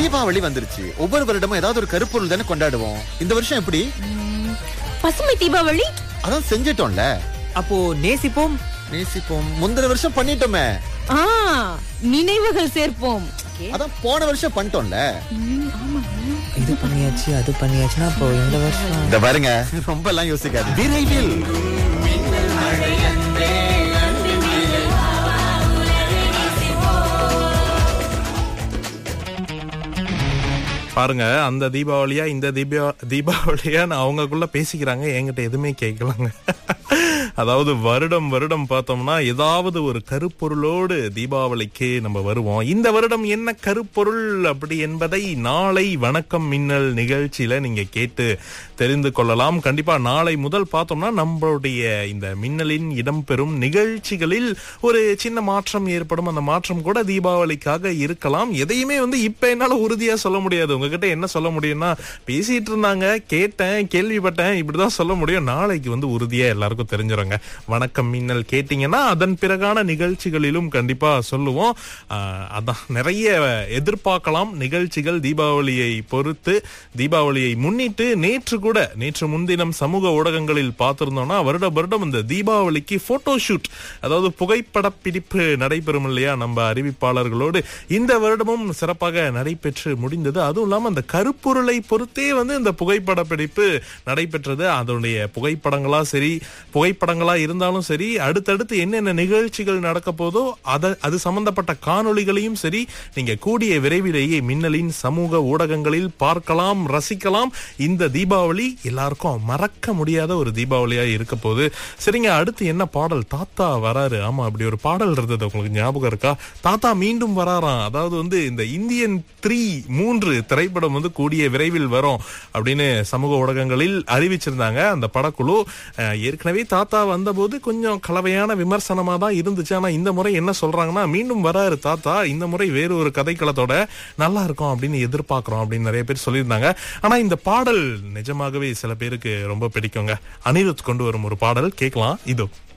தீபாவளி வந்துருச்சு ஒவ்வொரு வருடமும் ஏதாவது ஒரு கருப்பொருள் தானே கொண்டாடுவோம் இந்த வருஷம் எப்படி ம், பசுமை தீபாவளி அதான் செஞ்சிட்டோம்ல அப்போ நேசிப்போம் நேசிப்போம் முந்தின வருஷம் பண்ணிட்டோமே ஆ நினைவுகள் சேர்ப்போம் Okay. அதான் போன வருஷம் பண்ணிட்டோம்ல ம், ஆமா இது பண்ணியாச்சு அது பண்ணியாச்சுன்னா அப்போ இந்த வருஷம் இந்த பாருங்க ரொம்ப எல்லாம் யோசிக்காது விரைவில் பாருங்க அந்த தீபாவளியா இந்த தீபா தீபாவளியான்னு அவங்கக்குள்ள பேசிக்கிறாங்க என்கிட்ட எதுவுமே கேட்கலாங்க அதாவது வருடம் வருடம் பார்த்தோம்னா ஏதாவது ஒரு கருப்பொருளோடு தீபாவளிக்கு நம்ம வருவோம் இந்த வருடம் என்ன கருப்பொருள் அப்படி என்பதை நாளை வணக்கம் மின்னல் நிகழ்ச்சியில நீங்க கேட்டு தெரிந்து கொள்ளலாம் கண்டிப்பா நாளை முதல் பார்த்தோம்னா நம்மளுடைய இந்த மின்னலின் இடம்பெறும் நிகழ்ச்சிகளில் ஒரு சின்ன மாற்றம் ஏற்படும் அந்த மாற்றம் கூட தீபாவளிக்காக இருக்கலாம் எதையுமே வந்து இப்ப என்னால உறுதியா சொல்ல முடியாது உங்ககிட்ட என்ன சொல்ல முடியும்னா பேசிட்டு இருந்தாங்க கேட்டேன் கேள்விப்பட்டேன் இப்படிதான் சொல்ல முடியும் நாளைக்கு வந்து உறுதியா எல்லாருக்கும் தெரிஞ்சிருங்க வணக்கம் மின்னல் கேட்டீங்கன்னா அதன் பிறகான நிகழ்ச்சிகளிலும் கண்டிப்பா சொல்லுவோம் ஆஹ், அதான் நிறைய எதிர்பார்க்கலாம் நிகழ்ச்சிகள் தீபாவளியை பொறுத்து தீபாவளியை முன்னிட்டு நேற்று கூட நேற்று முன்தினம் சமூக ஊடகங்களில் பார்த்திருந்தோம்னா வருட வருடம் இந்த தீபாவளிக்கு போட்டோ ஷூட் அதாவது புகைப்பட பிடிப்பு நடைபெறும் இல்லையா நம்ம அறிவிப்பாளர்களோடு இந்த வருடமும் சிறப்பாக நடைபெற்று முடிந்தது அதுவும் இல்லாம அந்த கருப்பொருளை பொறுத்தே வந்து இந்த புகைப்பட பிடிப்பு நடைபெற்றது அதனுடைய புகைப்படங்களா சரி புகைப்படங்களா இருந்தாலும் சரி அடுத்தடுத்து என்னென்ன நிகழ்ச்சிகள் நடக்க போதோ அத அது சம்பந்தப்பட்ட காணொளிகளையும் சரி நீங்க கூடிய விரைவிலேயே மின்னலின் சமூக ஊடகங்களில் பார்க்கலாம் ரசிக்கலாம் இந்த தீபாவளி எல்லாருக்கும் மறக்க முடியாத ஒரு தீபாவளியா இருக்க போகுது சரிங்க அடுத்து என்ன பாடல் தாத்தா வராரு ஆமா அப்படி ஒரு பாடல் இருந்தது உங்களுக்கு ஞாபகம் இருக்கா தாத்தா மீண்டும் வராராம் அதாவது வந்து இந்த இந்தியன் த்ரீ மூன்று திரைப்படம் வந்து கூடிய விரைவில் வரும் அப்படின்னு சமூக ஊடகங்களில் அறிவிச்சிருந்தாங்க அந்த படக்குழு அஹ், ஏற்கனவே தாத்தா வந்தபோது கொஞ்சம் கலவையான விமர்சனமா தான் இருந்துச்சு ஆனா இந்த முறை என்ன சொல்றாங்கன்னா மீண்டும் வராரு தாத்தா இந்த முறை வேறு ஒரு கதைக்களத்தோட நல்லா இருக்கும் அப்படின்னு எதிர்பார்க்கிறோம் அப்படின்னு நிறைய பேர் சொல்லியிருந்தாங்க ஆனா இந்த பாடல் நிஜமாகவே சில பேருக்கு ரொம்ப பிடிக்குங்க அனிருத் கொண்டு வரும் ஒரு பாடல் கேட்கலாம் இதோ